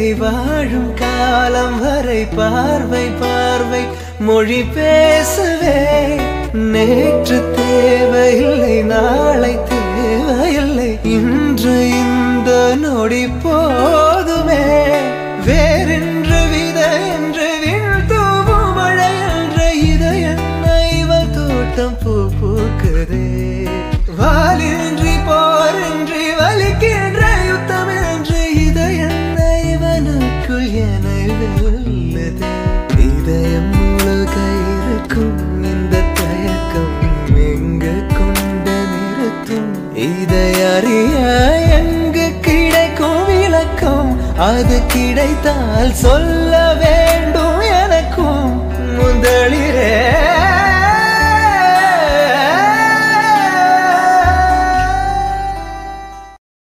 வாழும் காலம் வரை பார்வை பார்வை மொழி பேசவே நேற்று தேவையில்லை நாளை தேவையில்லை இன்று இந்த நொடி போதுமே வேறென்று வித என்று வீழ்த்தூவும் மழை என்ற இதயம் இவள் தோட்டம் பூ பூக்குதே வாலின்றி போரின்றி வலிக்கின்ற யுத்தம் என்று இதயம் இவனுக்குள் என வெல்லுதே இதயம் முழுக இருக்கும் இந்த தயக்கம் எங்கு கொண்டு நிறுத்தும் இதை அறிய எங்கு கிடைக்கும் விளக்கம் அது கிடைத்தால் சொல்ல வேண்டும் எனக்கும் முதலிரே